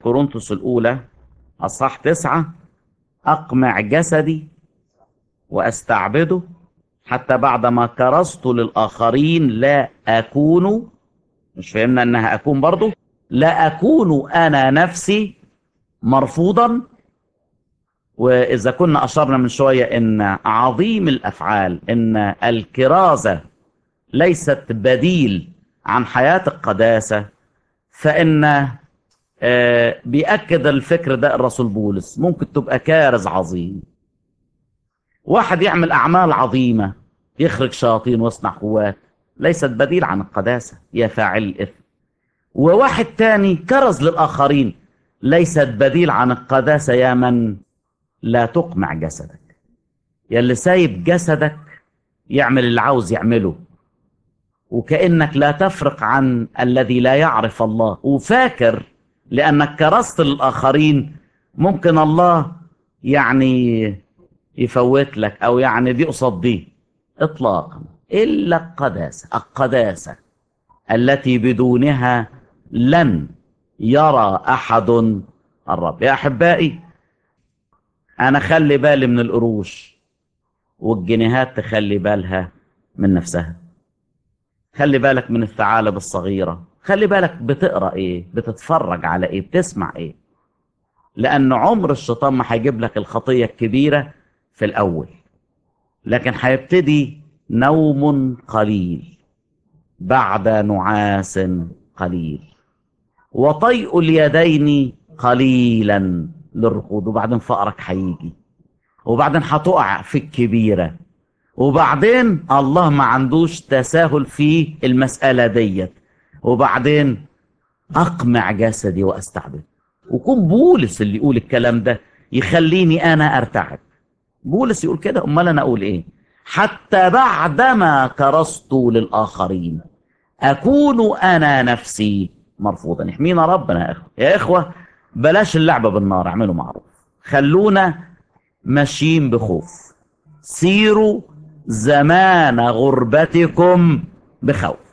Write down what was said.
كورنثوس الأولى أصحاح تسعة أقمع جسدي وأستعبده حتى بعدما كرست للآخرين لا أكون مش فهمنا أنها أكون برضو لا أكون أنا نفسي مرفوضا وإذا كنا أشرنا من شوية إن عظيم الأفعال إن الكرازة ليست بديل عن حياة القداسة فإن آه، بيأكد الفكر ده الرسول بولس ممكن تبقى كارز عظيم واحد يعمل أعمال عظيمة يخرج شياطين ويصنع قوات ليست بديل عن القداسة يا فاعل الإثم وواحد تاني كرز للآخرين ليست بديل عن القداسة يا من لا تقمع جسدك يا اللي سايب جسدك يعمل اللي عاوز يعمله وكأنك لا تفرق عن الذي لا يعرف الله وفاكر لأنك كرست للآخرين ممكن الله يعني يفوت لك أو يعني دي قصاد دي إطلاقا إلا القداسة القداسة التي بدونها لن يرى أحد الرب يا أحبائي أنا خلي بالي من القروش والجنيهات تخلي بالها من نفسها خلي بالك من الثعالب الصغيرة خلي بالك بتقرأ ايه بتتفرج على ايه بتسمع ايه لأن عمر الشيطان ما هيجيب لك الخطية الكبيرة في الأول لكن هيبتدي نوم قليل بعد نعاس قليل وطيء اليدين قليلا للركود وبعدين فقرك هيجي وبعدين هتقع في الكبيره وبعدين الله ما عندوش تساهل في المسألة ديت وبعدين أقمع جسدي وأستعبد وكون بولس اللي يقول الكلام ده يخليني أنا أرتعب بولس يقول كده أمال أنا أقول إيه حتى بعدما كرست للآخرين أكون أنا نفسي مرفوضا يحمينا ربنا يا إخوة يا إخوة بلاش اللعبة بالنار اعملوا معروف خلونا ماشيين بخوف سيروا زمان غربتكم بخوف